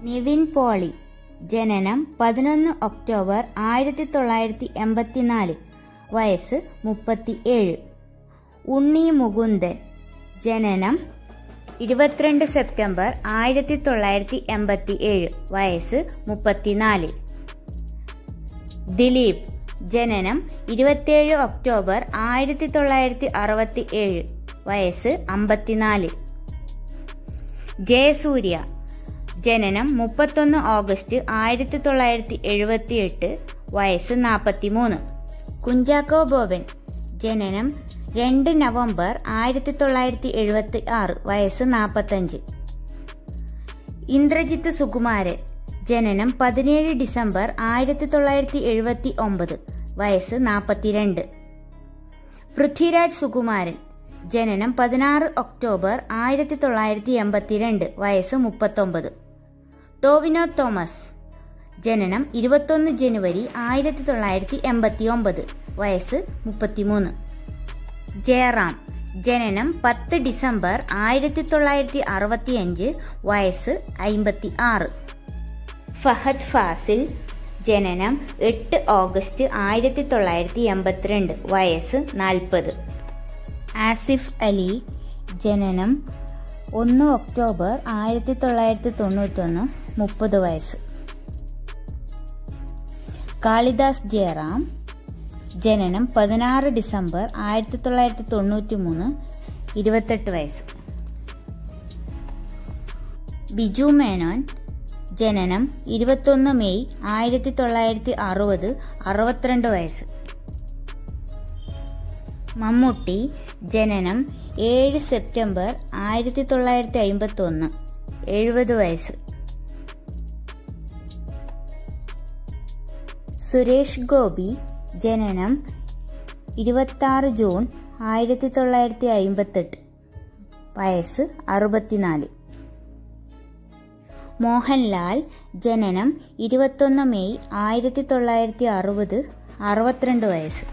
Nivin poly ജനനം പതിനൊന്ന് October ആയിരത്തി തൊള്ളായിരത്തി എൺപത്തിനാല് വയസ്സ് മുപ്പത്തി ഏഴ് ഉണ്ണി മുകുന്ദൻ ജനനം ഇരുപത്തിരണ്ട് സെപ്റ്റംബർ ആയിരത്തി തൊള്ളായിരത്തി എൺപത്തി ഏഴ് വയസ്സ് മുപ്പത്തിനാല് ദിലീപ് ജനനം ഇരുപത്തിയേഴ് ഒക്ടോബർ ആയിരത്തി തൊള്ളായിരത്തി അറുപത്തി ഏഴ് വയസ്സ് അമ്പത്തിനാല് ജയസൂര്യ ജനനം മുപ്പത്തൊന്ന് ഓഗസ്റ്റ് ആയിരത്തി തൊള്ളായിരത്തി എഴുപത്തി എട്ട് വയസ്സ് നാൽപ്പത്തിമൂന്ന് കുഞ്ചാക്കോ ബോബൻ ജനനം രണ്ട് നവംബർ ആയിരത്തി തൊള്ളായിരത്തി എഴുപത്തി ആറ് വയസ്സ് നാൽപ്പത്തഞ്ച് ഇന്ദ്രജിത്ത് സുകുമാരൻ ജനനം പതിനേഴ് ഡിസംബർ ആയിരത്തി തൊള്ളായിരത്തി എഴുപത്തി ഒമ്പത് വയസ്സ് നാൽപ്പത്തിരണ്ട് പൃഥ്വിരാജ് സുകുമാരൻ ജനനം പതിനാറ് ഒക്ടോബർ ആയിരത്തി തൊള്ളായിരത്തി എൺപത്തിരണ്ട് വയസ്സ് മുപ്പത്തൊമ്പത് ടോവിനോ തോമസ് ജനനം ഇരുപത്തൊന്ന് ജനുവരി ആയിരത്തി തൊള്ളായിരത്തി എൺപത്തി ഒമ്പത് വയസ്സ് മുപ്പത്തിമൂന്ന് ജയറാം ജനനം പത്ത് ഡിസംബർ ആയിരത്തി തൊള്ളായിരത്തി അറുപത്തിയഞ്ച് വയസ്സ് അയിമ്പത്തി ആറ് ഫഹദ് ഫാസിൽ ജനനം എട്ട് ഓഗസ്റ്റ് ആയിരത്തി തൊള്ളായിരത്തി എൺപത്തിരണ്ട് വയസ്സ് നാൽപ്പത് ആസിഫ് അലി ജനനം ഒന്ന് ഒക്ടോബർ ആയിരത്തി തൊള്ളായിരത്തി തൊണ്ണൂറ്റൊന്ന് മുപ്പത് വയസ്സ് കാളിദാസ് ജയറാം ജനനം പതിനാറ് ഡിസംബർ ആയിരത്തി തൊള്ളായിരത്തി തൊണ്ണൂറ്റി മൂന്ന് ഇരുപത്തെട്ട് വയസ്സ് ബിജു മേനോൻ ജനനം ഇരുപത്തൊന്ന് മെയ് ആയിരത്തി തൊള്ളായിരത്തി അറുപത് അറുപത്തിരണ്ട് വയസ്സ് മമ്മൂട്ടി ജനനം ഏഴ് സെപ്റ്റംബർ ആയിരത്തി തൊള്ളായിരത്തി അയിമ്പത്തി ഒന്ന് എഴുപത് വയസ്സ് സുരേഷ് ഗോപി ജനനം ഇരുപത്താറ് ജൂൺ ആയിരത്തി തൊള്ളായിരത്തി അയിമ്പത്തെട്ട് വയസ്സ് അറുപത്തിനാല് മോഹൻലാൽ ജനനം ഇരുപത്തൊന്ന് മെയ് ആയിരത്തി തൊള്ളായിരത്തി അറുപത് അറുപത്തിരണ്ട് വയസ്സ്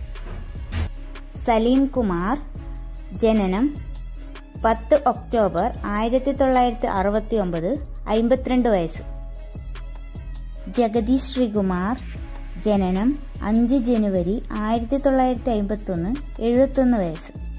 സലീം കുമാർ ജനനം പത്ത് ഒക്ടോബർ ആയിരത്തി തൊള്ളായിരത്തി അറുപത്തി ഒമ്പത് അമ്പത്തിരണ്ട് വയസ്സ് ജഗദീഷ് ശ്രീകുമാർ ജനനം അഞ്ച് ജനുവരി ആയിരത്തി തൊള്ളായിരത്തി അമ്പത്തി ഒന്ന് എഴുപത്തൊന്ന് വയസ്സ്